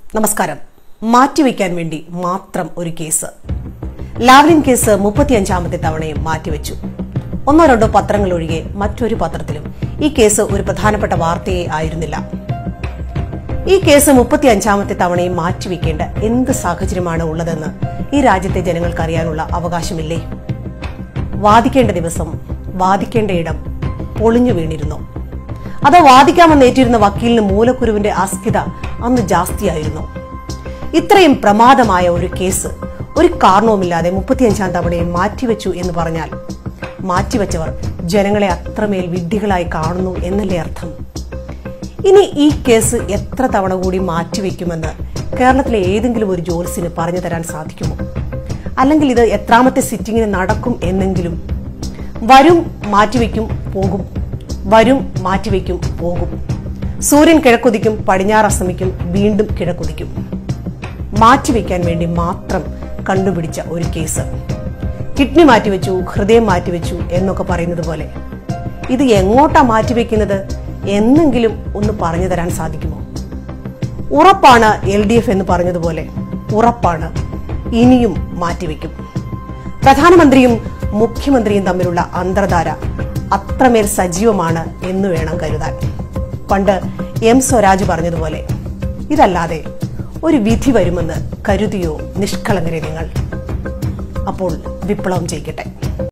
നമസ്കാരം മാറ്റിവെക്കാൻ വേണ്ടി മാത്രം ഒരു കേസ് ലാവ്ലിൻ കേസ് മുപ്പത്തിയഞ്ചാമത്തെ തവണയും മാറ്റിവെച്ചു ഒന്നോ രണ്ടോ പത്രങ്ങൾ ഒഴികെ മറ്റൊരു പത്രത്തിലും ഈ കേസ് ഒരു പ്രധാനപ്പെട്ട വാർത്തയെ ആയിരുന്നില്ല ഈ കേസ് മുപ്പത്തിയഞ്ചാമത്തെ തവണയും മാറ്റിവെക്കേണ്ട എന്ത് സാഹചര്യമാണ് ഉള്ളതെന്ന് ഈ രാജ്യത്തെ ജനങ്ങൾക്ക് അറിയാനുള്ള അവകാശമില്ലേ വാദിക്കേണ്ട ദിവസം വാദിക്കേണ്ട ഇടം പൊളിഞ്ഞു വീണിരുന്നു അത് വാദിക്കാമെന്നേറ്റിരുന്ന വക്കീലിന് മൂലക്കുരുവിന്റെ അസ്ഥിത അന്ന് ജാസ്തിയായിരുന്നു ഇത്രയും പ്രമാദമായ ഒരു കേസ് ഒരു കാരണവുമില്ലാതെ മുപ്പത്തിയഞ്ചാം തവണയും മാറ്റിവെച്ചു എന്ന് പറഞ്ഞാൽ മാറ്റിവെച്ചവർ ജനങ്ങളെ അത്രമേൽ വിഡ്ഢികളായി കാണുന്നു എന്നല്ലേ അർത്ഥം ഇനി ഈ കേസ് എത്ര തവണ കൂടി മാറ്റിവെക്കുമെന്ന് കേരളത്തിലെ ഏതെങ്കിലും ഒരു ജോലിസിന് പറഞ്ഞു തരാൻ സാധിക്കുമോ അല്ലെങ്കിൽ ഇത് എത്രാമത്തെ സിറ്റിങ്ങിന് നടക്കും എന്നെങ്കിലും വരും മാറ്റിവെക്കും പോകും വരും മാറ്റിവെക്കും പോകും സൂര്യൻ കിഴക്കുതിക്കും പടിഞ്ഞാറ് അസ്തമിക്കും വീണ്ടും കിഴക്കുതിക്കും മാറ്റിവെക്കാൻ വേണ്ടി മാത്രം കണ്ടുപിടിച്ച ഒരു കേസ് കിഡ്നി മാറ്റിവെച്ചു ഹൃദയം മാറ്റിവെച്ചു എന്നൊക്കെ പറയുന്നത് പോലെ ഇത് എങ്ങോട്ടാ മാറ്റിവെക്കുന്നത് എന്നെങ്കിലും ഒന്ന് പറഞ്ഞു തരാൻ സാധിക്കുമോ ഉറപ്പാണ് എൽ ഡി എഫ് എന്ന് പറഞ്ഞതുപോലെ ഉറപ്പാണ് ഇനിയും മാറ്റിവെക്കും പ്രധാനമന്ത്രിയും മുഖ്യമന്ത്രിയും തമ്മിലുള്ള അന്തർധാര അത്രമേൽ സജീവമാണ് എന്ന് വേണം കരുതാൻ പണ്ട് എം സ്വരാജ് പറഞ്ഞതുപോലെ ഇതല്ലാതെ ഒരു വിധി വരുമെന്ന് കരുതിയോ നിഷ്കളങ്കരെ നിങ്ങൾ അപ്പോൾ വിപ്ലവം ചെയ്യിക്കട്ടെ